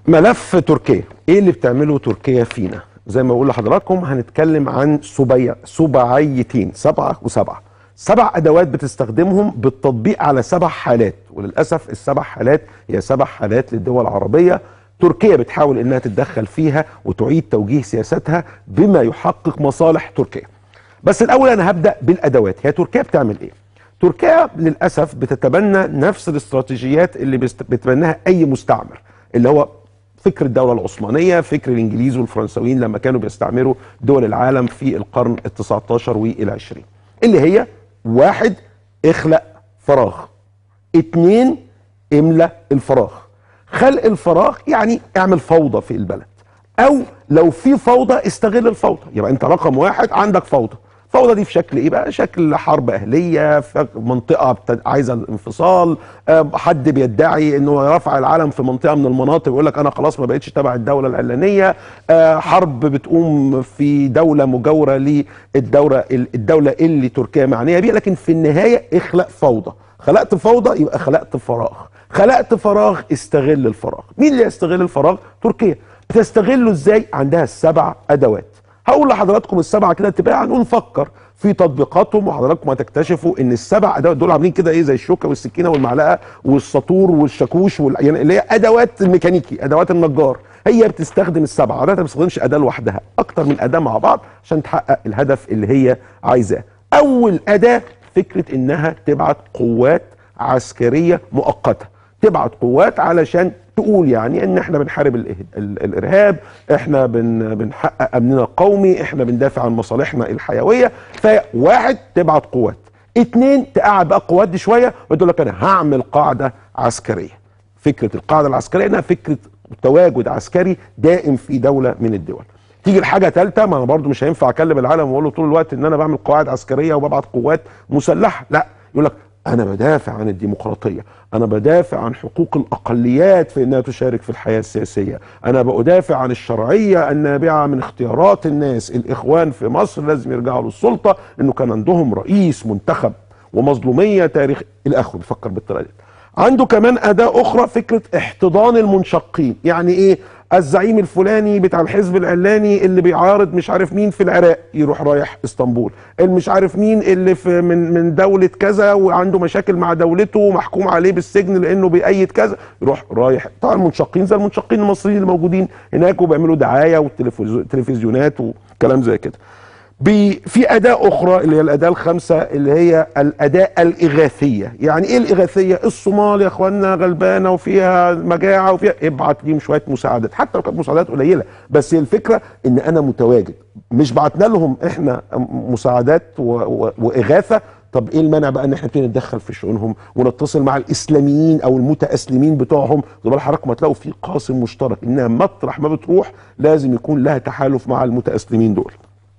ملف تركيا ايه اللي بتعمله تركيا فينا زي ما بقول لحضراتكم هنتكلم عن سبيع سبعيتين سبعه وسبعه سبع ادوات بتستخدمهم بالتطبيق على سبع حالات وللاسف السبع حالات هي سبع حالات للدول العربيه تركيا بتحاول انها تتدخل فيها وتعيد توجيه سياستها بما يحقق مصالح تركيا بس الاول انا هبدا بالادوات هي تركيا بتعمل ايه تركيا للاسف بتتبنى نفس الاستراتيجيات اللي بيست- بيتبناها اي مستعمر اللي هو فكر الدولة العثمانية فكر الإنجليز والفرنساويين لما كانوا بيستعمروا دول العالم في القرن ال 19 والعشرين اللي هي واحد اخلق فراغ اتنين املى الفراغ خلق الفراغ يعني اعمل فوضى في البلد او لو في فوضى استغل الفوضى يبقى انت رقم واحد عندك فوضى فوضى دي في شكل ايه بقى شكل حرب اهليه في منطقه بت- عايزه الانفصال آه، حد بيدعي انه رفع العلم في منطقه من المناطق ويقول لك انا خلاص ما بقتش تبع الدوله العلانيه آه، حرب بتقوم في دوله مجاوره للدوله الدوله اللي تركيا معنيه بيها لكن في النهايه اخلق فوضى خلقت فوضى يبقى خلقت فراغ خلقت فراغ استغل الفراغ مين اللي يستغل الفراغ تركيا بتستغله ازاي عندها سبع ادوات هقول لحضراتكم السبعه كده تباعا ونفكر في تطبيقاتهم وحضراتكم هتكتشفوا ان السبع ادوات دول عاملين كده ايه زي الشوكه والسكينه والمعلقه والسطور والشاكوش وال... يعني اللي هي ادوات الميكانيكي ادوات النجار هي بتستخدم السبعه عاده ما بتستخدمش اداه لوحدها اكتر من اداه مع بعض عشان تحقق الهدف اللي هي عايزاه اول اداه فكره انها تبعت قوات عسكريه مؤقته تبعت قوات علشان تقول يعني ان احنا بنحارب ال ال الارهاب احنا بن بنحقق امننا القومي احنا بندافع عن مصالحنا الحيويه فواحد تبعت قوات اتنين تقعد بقى القوات دي شويه وتقول لك انا هعمل قاعده عسكريه فكره القاعده العسكريه انها فكره تواجد عسكري دائم في دوله من الدول تيجي الحاجه ثالثه ما انا برضو مش هينفع اكلم العالم واقول له طول الوقت ان انا بعمل قواعد عسكريه وببعت قوات مسلحه لا يقول لك انا بدافع عن الديمقراطيه انا بدافع عن حقوق الاقليات في انها تشارك في الحياه السياسيه انا بدافع عن الشرعيه النابعه من اختيارات الناس الاخوان في مصر لازم يرجعوا للسلطه انه كان عندهم رئيس منتخب ومظلوميه تاريخ الاخر بيفكر بالطريقه دي عنده كمان اداه اخرى فكره احتضان المنشقين يعني ايه الزعيم الفلاني بتاع الحزب العلاني اللي بيعارض مش عارف مين في العراق يروح رايح اسطنبول المش عارف مين اللي في من من دوله كذا وعنده مشاكل مع دولته ومحكوم عليه بالسجن لانه بيأيد كذا يروح رايح طبعا المنشقين زي المنشقين المصريين اللي موجودين هناك وبيعملوا دعايه وتلفزيونات وكلام زي كده بي- في اداه اخرى اللي هي الاداه الخامسه اللي هي الاداه الاغاثيه يعني ايه الاغاثيه الصومال يا اخوانا غلبانه وفيها مجاعه وفيها ابعت ليهم شويه مساعدات حتى لو كانت مساعدات قليله بس هي الفكره ان انا متواجد مش بعتنا لهم احنا مساعدات و... و... واغاثه طب ايه المانع بقى ان احنا نبتدي نتدخل في شؤونهم ونتصل مع الاسلاميين او المتاسلمين بتوعهم زي ما حضراتكم هتلاقوا في قاسم مشترك انها مطرح ما بتروح لازم يكون لها تحالف مع المتاسلمين دول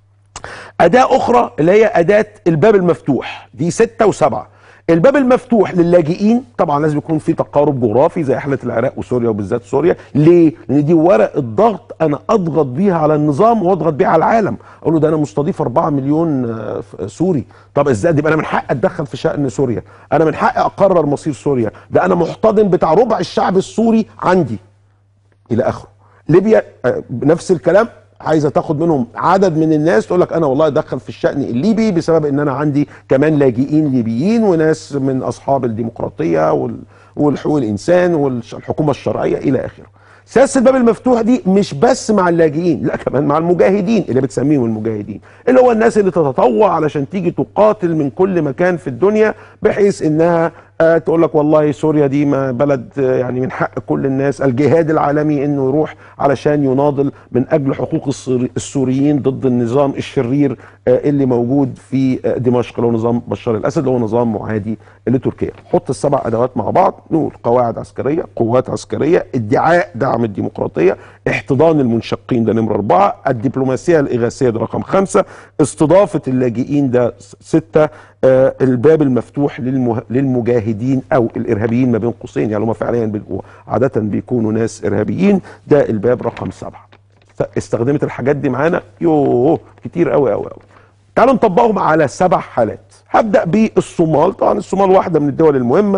أداة أخرى اللي هي أداة الباب المفتوح دي ستة وسبعة الباب المفتوح للاجئين طبعا لازم يكون في تقارب جغرافي زي حالة العراق وسوريا وبالذات سوريا ليه؟ لأن دي ورق الضغط أنا أضغط بيها على النظام وأضغط بيها على العالم أقول له ده أنا مستضيف 4 مليون آه، ف- سوري طب إزاي دي يبقى أنا من حق أتدخل في شأن سوريا أنا من حق أقرر مصير سوريا ده أنا محتضن بتاع ربع الشعب السوري عندي الى اخره ليبيا آه، نفس الكلام عايزه تاخد منهم عدد من الناس تقول لك انا والله ادخل في الشان الليبي بسبب ان انا عندي كمان لاجئين ليبيين وناس من اصحاب الديمقراطيه وال- والحقوق الانسان والحكومه الشرعيه الى اخره. سياسه الباب المفتوح دي مش بس مع اللاجئين لا كمان مع المجاهدين اللي بتسميهم المجاهدين اللي هو الناس اللي تتطوع علشان تيجي تقاتل من كل مكان في الدنيا بحيث انها آه، تقول لك والله سوريا دي ما بلد آه، يعني من حق كل الناس الجهاد العالمي انه يروح علشان يناضل من اجل حقوق السوري- السوريين ضد النظام الشرير آه، اللي موجود في آه، دمشق اللي هو نظام بشار الاسد اللي هو نظام معادي لتركيا حط السبع ادوات مع بعض نقول قواعد عسكريه قوات عسكريه ادعاء دعم الديمقراطيه احتضان المنشقين ده نمره اربعه الدبلوماسيه الاغاثيه ده رقم خمسه استضافه اللاجئين ده س- سته آه الباب المفتوح للمه... للمجاهدين او الارهابيين ما بين قوسين يعني هم فعليا بيبقوا عاده بيكونوا ناس ارهابيين ده الباب رقم سبعه ف- استخدمت الحاجات دي معانا يوه كتير قوي قوي قوي تعالوا نطبقهم على سبع حالات هبدا بالصومال طبعا الصومال واحده من الدول المهمه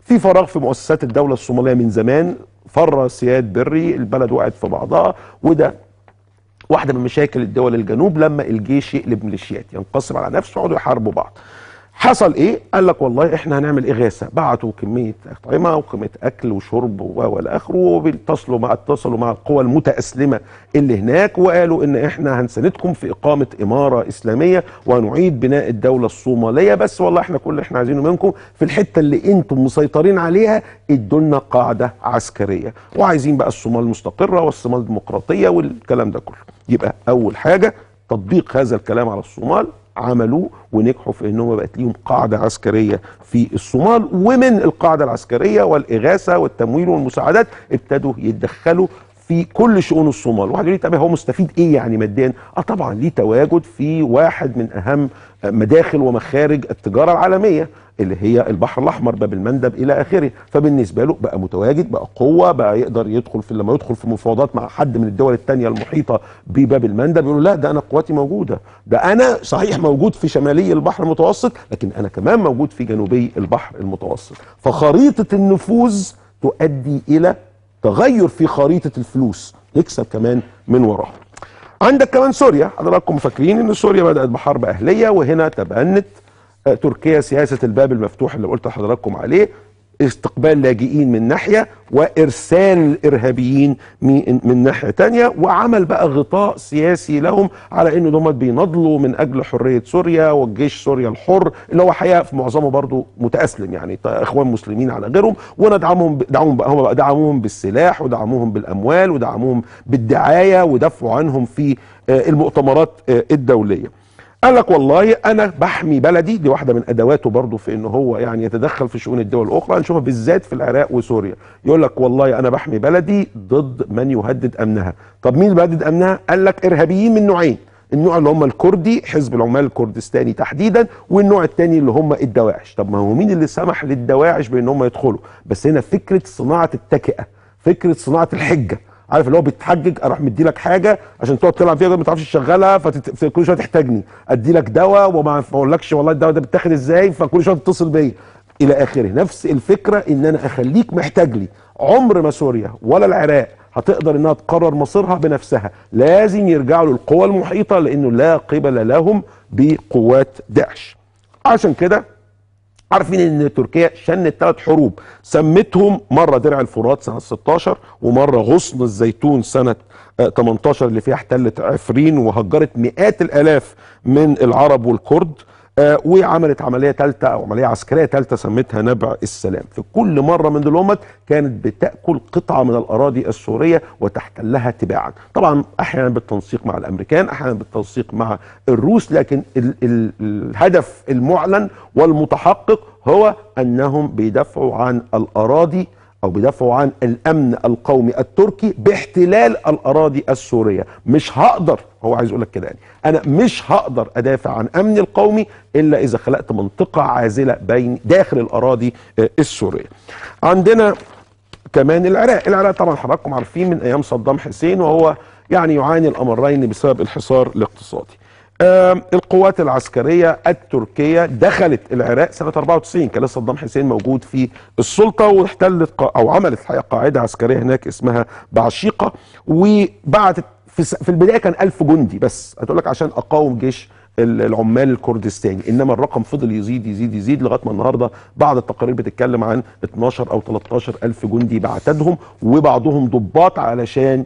في فراغ في مؤسسات الدوله الصوماليه من زمان فر سياد بري البلد وقعت في بعضها وده واحده من مشاكل الدول الجنوب لما الجيش يقلب ميليشيات ينقسم على نفسه ويقعدوا يحاربوا بعض حصل ايه؟ قال لك والله احنا هنعمل اغاثه، بعتوا كميه اطعمه وكميه اكل وشرب والى اخره وبيتصلوا مع اتصلوا مع القوى المتاسلمه اللي هناك وقالوا ان احنا هنساندكم في اقامه اماره اسلاميه ونعيد بناء الدوله الصوماليه بس والله احنا كل اللي احنا عايزينه منكم في الحته اللي انتم مسيطرين عليها ادوا لنا قاعده عسكريه وعايزين بقى الصومال مستقره والصومال ديمقراطيه والكلام ده كله. يبقى اول حاجه تطبيق هذا الكلام على الصومال عملوه ونجحوا في انهم بقت ليهم قاعده عسكريه في الصومال ومن القاعده العسكريه والاغاثه والتمويل والمساعدات ابتدوا يتدخلوا في كل شؤون الصومال واحد يقول لي طب هو مستفيد ايه يعني ماديا اه طبعا ليه تواجد في واحد من اهم مداخل ومخارج التجاره العالميه اللي هي البحر الاحمر باب المندب الى اخره فبالنسبه له بقى متواجد بقى قوه بقى يقدر يدخل في لما يدخل في مفاوضات مع حد من الدول الثانيه المحيطه بباب المندب يقول لا ده انا قواتي موجوده ده انا صحيح موجود في شمالي البحر المتوسط لكن انا كمان موجود في جنوبي البحر المتوسط فخريطه النفوذ تؤدي الى تغير في خريطه الفلوس يكسب كمان من وراها عندك كمان سوريا حضراتكم فاكرين ان سوريا بدات بحرب اهليه وهنا تبنت تركيا سياسه الباب المفتوح اللي قلت لحضراتكم عليه استقبال لاجئين من ناحيه وارسال الارهابيين من ناحيه تانية وعمل بقى غطاء سياسي لهم على انه هم بيناضلوا من اجل حريه سوريا والجيش سوريا الحر اللي هو حقيقه في معظمه برضه متاسلم يعني اخوان مسلمين على غيرهم وندعمهم دعمهم بقى هم بقى دعموهم بالسلاح ودعموهم بالاموال ودعموهم بالدعايه ودافعوا عنهم في المؤتمرات الدوليه قال لك والله انا بحمي بلدي دي واحده من ادواته برضه في ان هو يعني يتدخل في شؤون الدول الاخرى هنشوفها بالذات في العراق وسوريا يقول لك والله انا بحمي بلدي ضد من يهدد امنها طب مين اللي بيهدد امنها قال لك ارهابيين من نوعين النوع اللي هم الكردي حزب العمال الكردستاني تحديدا والنوع الثاني اللي هم الدواعش طب ما هو مين اللي سمح للدواعش بان هم يدخلوا بس هنا فكره صناعه التكئه فكره صناعه الحجه عارف اللي هو بيتحجج اروح مدي لك حاجه عشان تقعد تلعب فيها ما تعرفش تشغلها فكل شويه تحتاجني ادي لك دواء وما اقولكش والله الدواء ده بيتاخد ازاي فكل شويه تتصل بيا الى اخره نفس الفكره ان انا اخليك محتاج لي عمر ما سوريا ولا العراق هتقدر انها تقرر مصيرها بنفسها لازم يرجعوا للقوى المحيطه لانه لا قبل لهم بقوات داعش عشان كده عارفين ان تركيا شنت ثلاث حروب سمتهم مره درع الفرات سنه 16 ومره غصن الزيتون سنه 18 اللي فيها احتلت عفرين وهجرت مئات الالاف من العرب والكرد آه وعملت عمليه ثالثه او عمليه عسكريه ثالثه سمتها نبع السلام في كل مره من دول كانت بتاكل قطعه من الاراضي السوريه وتحتلها تباعا طبعا احيانا بالتنسيق مع الامريكان احيانا بالتنسيق مع الروس لكن ال ال الهدف المعلن والمتحقق هو انهم بيدافعوا عن الاراضي او بيدافعوا عن الامن القومي التركي باحتلال الاراضي السوريه مش هقدر هو عايز يقول لك كده يعني انا مش هقدر ادافع عن امني القومي الا اذا خلقت منطقه عازله بين داخل الاراضي السوريه عندنا كمان العراق العراق طبعا حضراتكم عارفين من ايام صدام حسين وهو يعني يعاني الامرين بسبب الحصار الاقتصادي آه القوات العسكرية التركية دخلت العراق سنة 94 كان لسه صدام حسين موجود في السلطة واحتلت أو عملت الحقيقة قاعدة عسكرية هناك اسمها بعشيقة وبعتت في, في البداية كان ألف جندي بس هتقول لك عشان أقاوم جيش العمال الكردستاني انما الرقم فضل يزيد يزيد يزيد لغايه ما النهارده بعض التقارير بتتكلم عن 12 او 13 الف جندي بعتدهم وبعضهم ضباط علشان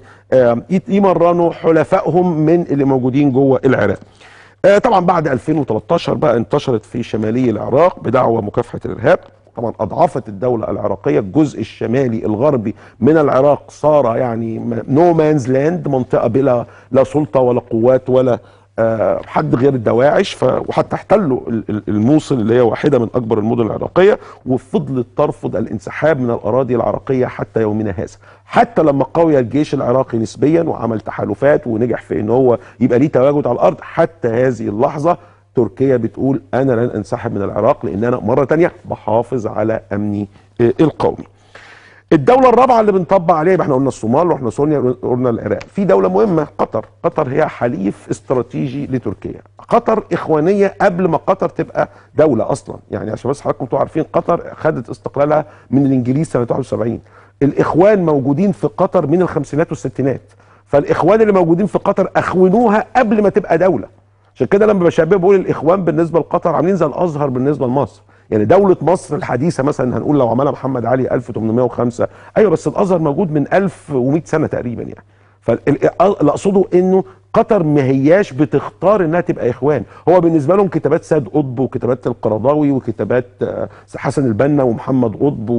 يمرنوا حلفائهم من اللي موجودين جوه العراق طبعا بعد 2013 بقى انتشرت في شمالي العراق بدعوى مكافحه الارهاب طبعا اضعفت الدوله العراقيه الجزء الشمالي الغربي من العراق صار يعني نو مانز لاند منطقه بلا لا سلطه ولا قوات ولا أه حد غير الدواعش ف... وحتى احتلوا الموصل اللي هي واحده من اكبر المدن العراقيه وفضلت ترفض الانسحاب من الاراضي العراقيه حتى يومنا هذا حتى لما قوي الجيش العراقي نسبيا وعمل تحالفات ونجح في ان هو يبقى ليه تواجد على الارض حتى هذه اللحظه تركيا بتقول انا لن انسحب من العراق لان انا مره تانية بحافظ على امني القومي الدولة الرابعة اللي بنطبق عليها يبقى احنا قلنا الصومال واحنا سوريا قلنا العراق في دولة مهمة قطر قطر هي حليف استراتيجي لتركيا قطر إخوانية قبل ما قطر تبقى دولة أصلا يعني عشان بس حضراتكم تبقوا عارفين قطر خدت استقلالها من الإنجليز سنة 71 الإخوان موجودين في قطر من الخمسينات والستينات فالإخوان اللي موجودين في قطر أخونوها قبل ما تبقى دولة عشان كده لما بشبه بقول الإخوان بالنسبة لقطر عاملين زي الأزهر بالنسبة لمصر يعني دولة مصر الحديثة مثلا هنقول لو عملها محمد علي 1805 ايوه بس الازهر موجود من 1100 سنة تقريبا يعني فاللي اقصده انه قطر ما هياش بتختار انها تبقى اخوان هو بالنسبه لهم كتابات سيد قطب وكتابات القرضاوي وكتابات حسن البنا ومحمد قطب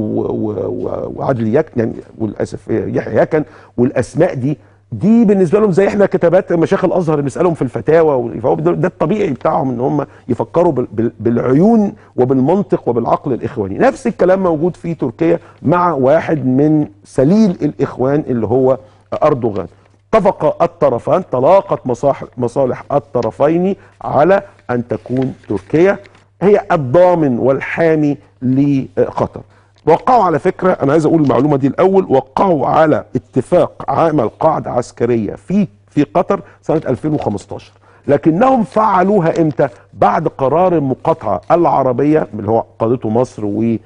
وعادل يكن يعني والاسف يحيى يكن والاسماء دي دي بالنسبه لهم زي احنا كتابات مشايخ الازهر بنسالهم في الفتاوى فهو ده الطبيعي بتاعهم ان هم يفكروا بالعيون وبالمنطق وبالعقل الاخواني نفس الكلام موجود في تركيا مع واحد من سليل الاخوان اللي هو اردوغان اتفق الطرفان تلاقت مصالح الطرفين على ان تكون تركيا هي الضامن والحامي لقطر وقعوا على فكرة أنا عايز أقول المعلومة دي الأول وقعوا على اتفاق عمل قاعدة عسكرية في في قطر سنة 2015 لكنهم فعلوها امتى بعد قرار المقاطعة العربية اللي هو قادته مصر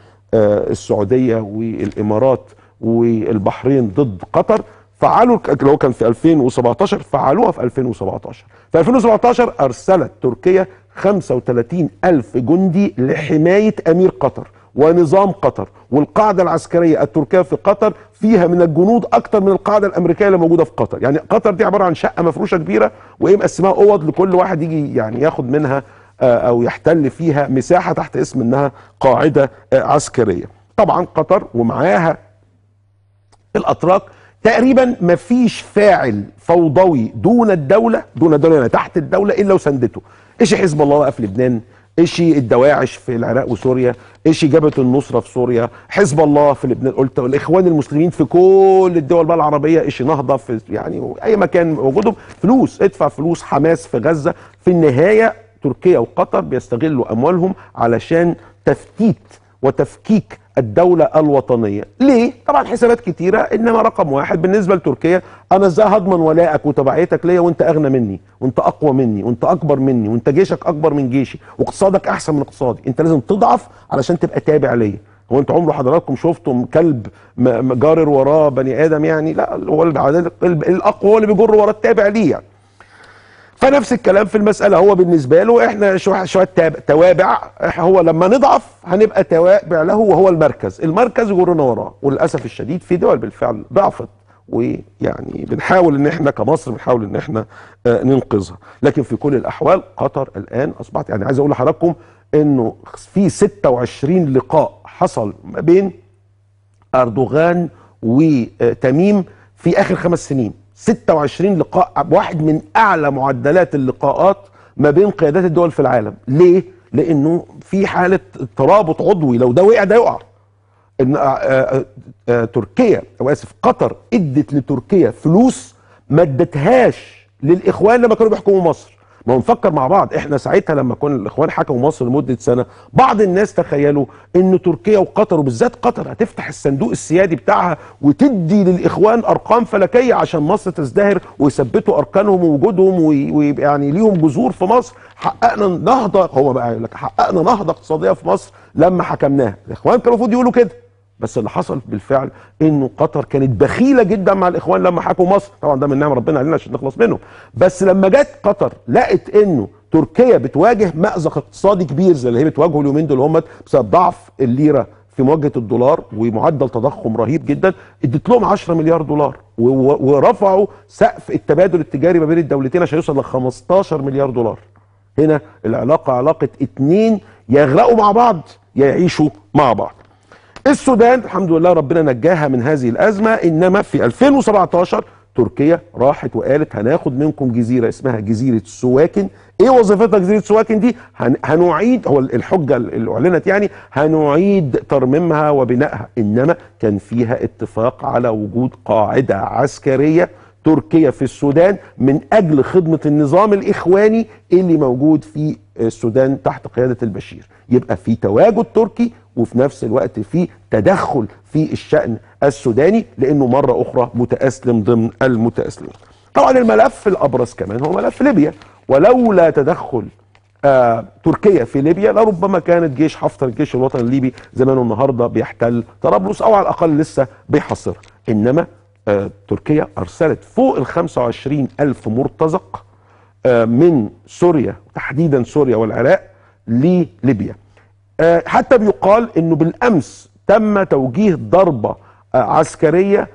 والسعودية والإمارات والبحرين ضد قطر فعلوا اللي هو كان في 2017 فعلوها في 2017 في 2017 أرسلت تركيا 35 ألف جندي لحماية أمير قطر ونظام قطر والقاعدة العسكرية التركية في قطر فيها من الجنود أكتر من القاعدة الأمريكية اللي موجودة في قطر يعني قطر دي عبارة عن شقة مفروشة كبيرة وإيه مقسمها أوض لكل واحد يجي يعني ياخد منها أو يحتل فيها مساحة تحت اسم إنها قاعدة عسكرية طبعا قطر ومعاها الأتراك تقريبا مفيش فاعل فوضوي دون الدولة دون الدولة يعني تحت الدولة إلا وسندته إيش حزب الله بقى في لبنان ايش الدواعش في العراق وسوريا ايش جبهه النصره في سوريا حزب الله في لبنان قلت الاخوان المسلمين في كل الدول بقى العربيه ايش نهضه في يعني اي مكان وجودهم فلوس ادفع فلوس حماس في غزه في النهايه تركيا وقطر بيستغلوا اموالهم علشان تفتيت وتفكيك الدولة الوطنية ليه؟ طبعا حسابات كتيرة إنما رقم واحد بالنسبة لتركيا أنا إزاي هضمن ولائك وتبعيتك ليا وأنت أغنى مني وأنت أقوى مني وأنت أكبر مني وأنت جيشك أكبر من جيشي واقتصادك أحسن من اقتصادي أنت لازم تضعف علشان تبقى تابع ليا هو انتوا عمره حضراتكم شفتم كلب جارر وراه بني ادم يعني لا هو الاقوى هو اللي بيجر وراه التابع ليه يعني فنفس الكلام في المسألة هو بالنسبة له احنا شوية توابع هو لما نضعف هنبقى توابع له وهو المركز المركز يجرنا وراه وللأسف الشديد في دول بالفعل ضعفت ويعني بنحاول ان احنا كمصر بنحاول ان احنا آه ننقذها لكن في كل الاحوال قطر الان اصبحت يعني عايز اقول لحضراتكم انه في 26 لقاء حصل ما بين اردوغان وتميم في اخر خمس سنين 26 لقاء واحد من اعلى معدلات اللقاءات ما بين قيادات الدول في العالم ليه لانه في حاله ترابط عضوي لو ده وقع ده يقع ان آآ آآ آآ تركيا او اسف قطر ادت لتركيا فلوس ما ادتهاش للاخوان لما كانوا بيحكموا مصر ما هو نفكر مع بعض احنا ساعتها لما كنا الاخوان حكموا مصر لمده سنه بعض الناس تخيلوا ان تركيا وقطر وبالذات قطر هتفتح الصندوق السيادي بتاعها وتدي للاخوان ارقام فلكيه عشان مصر تزدهر ويثبتوا اركانهم ووجودهم ويبقى يعني ليهم جذور في مصر حققنا نهضه هو بقى يقول لك حققنا نهضه اقتصاديه في مصر لما حكمناها الاخوان كانوا المفروض يقولوا كده بس اللي حصل بالفعل انه قطر كانت بخيله جدا مع الاخوان لما حكموا مصر طبعا ده من نعم ربنا علينا عشان نخلص منهم بس لما جت قطر لقت انه تركيا بتواجه مأزق اقتصادي كبير زي اللي هي بتواجهه اليومين دول هم بسبب ضعف الليره في مواجهه الدولار ومعدل تضخم رهيب جدا ادت لهم 10 مليار دولار ورفعوا سقف التبادل التجاري ما بين الدولتين عشان يوصل ل 15 مليار دولار هنا العلاقه علاقه اتنين يغرقوا مع بعض يا يعيشوا مع بعض السودان الحمد لله ربنا نجاها من هذه الازمه انما في 2017 تركيا راحت وقالت هناخد منكم جزيره اسمها جزيره سواكن ايه وظيفتها جزيره سواكن دي هن هنعيد هو الحجه اللي اعلنت يعني هنعيد ترميمها وبنائها انما كان فيها اتفاق على وجود قاعده عسكريه تركيا في السودان من اجل خدمه النظام الاخواني اللي موجود في السودان تحت قياده البشير يبقى في تواجد تركي وفي نفس الوقت في تدخل في الشان السوداني لانه مره اخرى متاسلم ضمن المتاسلمين. طبعا الملف الابرز كمان هو ملف ليبيا ولولا تدخل آه تركيا في ليبيا لربما كانت جيش حفتر الجيش الوطني الليبي زمانه النهارده بيحتل طرابلس او على الاقل لسه بيحاصرها انما آه تركيا ارسلت فوق ال 25 الف مرتزق آه من سوريا تحديدا سوريا والعراق لليبيا آه حتى بيقال انه بالامس تم توجيه ضربه آه عسكريه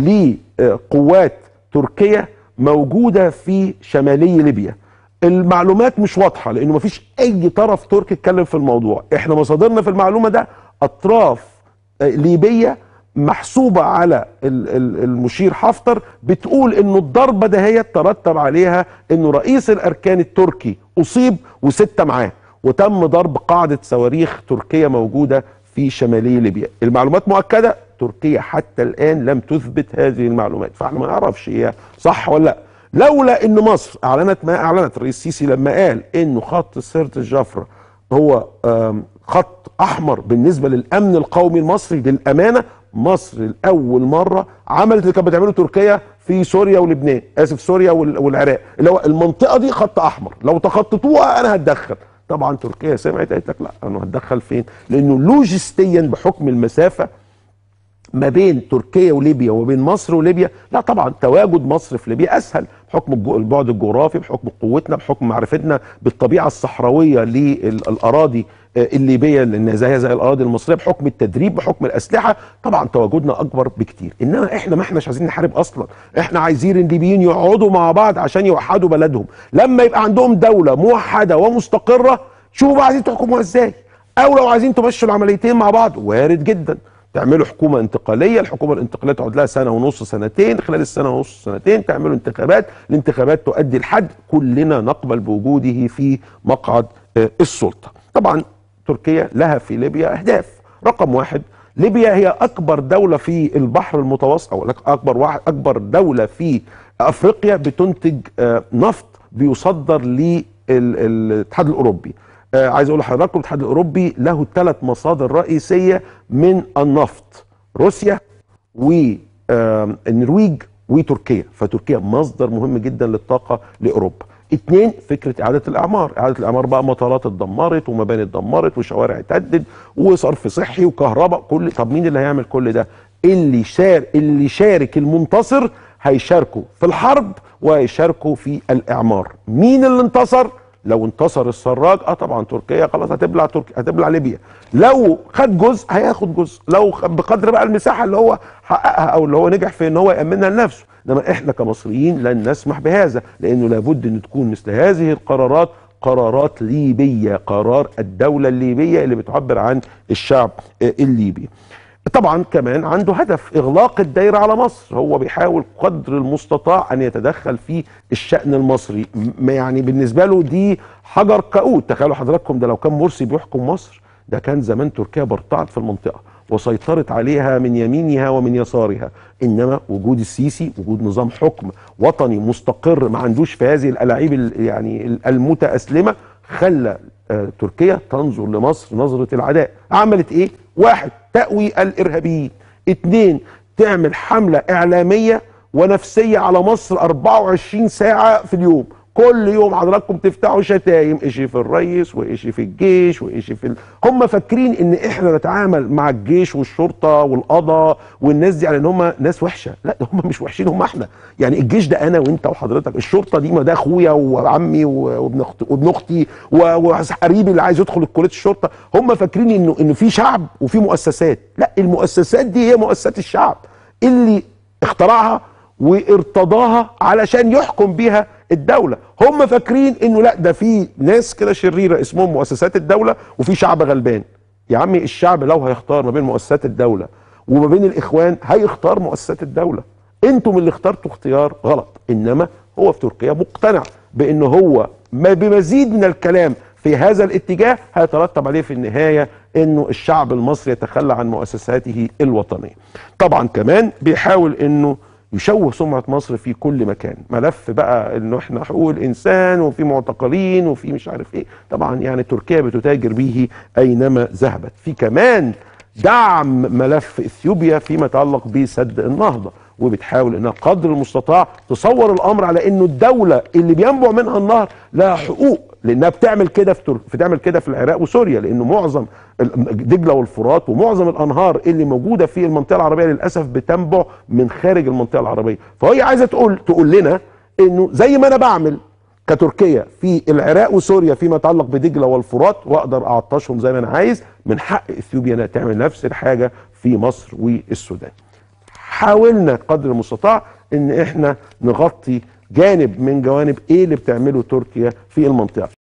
لقوات تركيا موجوده في شمالي ليبيا المعلومات مش واضحه لانه مفيش اي طرف تركي اتكلم في الموضوع احنا مصادرنا في المعلومه ده اطراف ليبيه محسوبه على المشير حفتر بتقول انه الضربه ده هي ترتب عليها انه رئيس الاركان التركي اصيب وسته معاه وتم ضرب قاعده صواريخ تركيه موجوده في شمالي ليبيا المعلومات مؤكده تركيا حتى الان لم تثبت هذه المعلومات فاحنا ما نعرفش هي صح ولا لا لولا ان مصر اعلنت ما اعلنت الرئيس السيسي لما قال انه خط سيره الجفره هو خط احمر بالنسبه للامن القومي المصري للامانه مصر لاول مره عملت اللي كانت بتعمله تركيا في سوريا ولبنان اسف سوريا والعراق اللي هو المنطقه دي خط احمر لو تخططوها انا هتدخل طبعا تركيا سمعت قالت لك لا انا هتدخل فين لانه لوجستيا بحكم المسافه ما بين تركيا وليبيا وبين مصر وليبيا لا طبعا تواجد مصر في ليبيا اسهل بحكم البعد الجغرافي بحكم قوتنا بحكم معرفتنا بالطبيعه الصحراويه للاراضي الليبيه لانها زيها زي الاراضي المصريه بحكم التدريب بحكم الاسلحه طبعا تواجدنا اكبر بكتير انما احنا ما احناش عايزين نحارب اصلا احنا عايزين الليبيين يقعدوا مع بعض عشان يوحدوا بلدهم لما يبقى عندهم دوله موحده ومستقره شوفوا بقى عايزين تحكموها ازاي او لو عايزين تمشوا العمليتين مع بعض وارد جدا تعملوا حكومه انتقاليه الحكومه الانتقاليه تقعد لها سنه ونص سنتين خلال السنه ونص سنتين تعملوا انتخابات الانتخابات تؤدي لحد كلنا نقبل بوجوده في مقعد السلطه طبعا تركيا لها في ليبيا اهداف رقم واحد ليبيا هي اكبر دوله في البحر المتوسط او اكبر واحد اكبر دوله في افريقيا بتنتج نفط بيصدر للاتحاد الاوروبي آه عايز اقول لحضراتكم الاتحاد الاوروبي له ثلاث مصادر رئيسيه من النفط روسيا والنرويج وتركيا فتركيا مصدر مهم جدا للطاقه لاوروبا اتنين فكرة إعادة الإعمار إعادة الإعمار بقى مطارات اتدمرت ومباني اتدمرت وشوارع اتهدد وصرف صحي وكهرباء كل طب مين اللي هيعمل كل ده اللي شار اللي شارك المنتصر هيشاركوا في الحرب وهيشاركوا في الإعمار مين اللي انتصر لو انتصر السراج اه طبعا تركيا خلاص هتبلع تركيا هتبلع ليبيا لو خد جزء هياخد جزء لو بقدر بقى المساحه اللي هو حققها او اللي هو نجح في ان هو يامنها لنفسه انما احنا كمصريين لن نسمح بهذا لانه لابد ان تكون مثل هذه القرارات قرارات ليبيه قرار الدوله الليبيه اللي بتعبر عن الشعب الليبي طبعا كمان عنده هدف اغلاق الدائره على مصر هو بيحاول قدر المستطاع ان يتدخل في الشان المصري يعني بالنسبه له دي حجر كؤوت تخيلوا حضراتكم ده لو كان مرسي بيحكم مصر ده كان زمان تركيا برطعت في المنطقه وسيطرت عليها من يمينها ومن يسارها انما وجود السيسي وجود نظام حكم وطني مستقر ما عندوش في هذه الالاعيب يعني المتاسلمه خلى آه تركيا تنظر لمصر نظره العداء عملت ايه واحد تأوي الإرهابيين اتنين تعمل حملة إعلامية ونفسية على مصر 24 ساعة في اليوم كل يوم حضراتكم تفتحوا شتايم اشي في الرئيس واشي في الجيش واشي في ال... هم فاكرين ان احنا نتعامل مع الجيش والشرطه والقضاء والناس دي على ان هم ناس وحشه لا هم مش وحشين هم احنا يعني الجيش ده انا وانت وحضرتك الشرطه دي ما ده اخويا وعمي وابن اختي وابن اختي وقريبي اللي عايز يدخل كليه الشرطه هم فاكرين انه انه في شعب وفي مؤسسات لا المؤسسات دي هي مؤسسات الشعب اللي اخترعها وارتضاها علشان يحكم بيها الدولة هم فاكرين انه لا ده في ناس كده شريرة اسمهم مؤسسات الدولة وفي شعب غلبان يا عمي الشعب لو هيختار ما بين مؤسسات الدولة وما بين الاخوان هيختار مؤسسات الدولة انتم اللي اخترتوا اختيار غلط انما هو في تركيا مقتنع بان هو ما بمزيد من الكلام في هذا الاتجاه هيترتب عليه في النهاية انه الشعب المصري يتخلى عن مؤسساته الوطنية طبعا كمان بيحاول انه يشوه سمعه مصر في كل مكان ملف بقى انه احنا حقوق الانسان وفي معتقلين وفي مش عارف ايه طبعا يعني تركيا بتتاجر به اينما ذهبت في كمان دعم ملف اثيوبيا فيما يتعلق بسد النهضه وبتحاول انها قدر المستطاع تصور الامر على انه الدوله اللي بينبع منها النهر لها حقوق لانها بتعمل كده في تر... بتعمل كده في العراق وسوريا لانه معظم ال- دجله والفرات ومعظم الانهار اللي موجوده في المنطقه العربيه للاسف بتنبع من خارج المنطقه العربيه فهي عايزه تقول تقول لنا انه زي ما انا بعمل كتركيا في العراق وسوريا فيما يتعلق بدجله والفرات واقدر اعطشهم زي ما انا عايز من حق اثيوبيا انها تعمل نفس الحاجه في مصر والسودان. حاولنا قدر المستطاع ان احنا نغطي جانب من جوانب ايه اللي بتعمله تركيا في المنطقه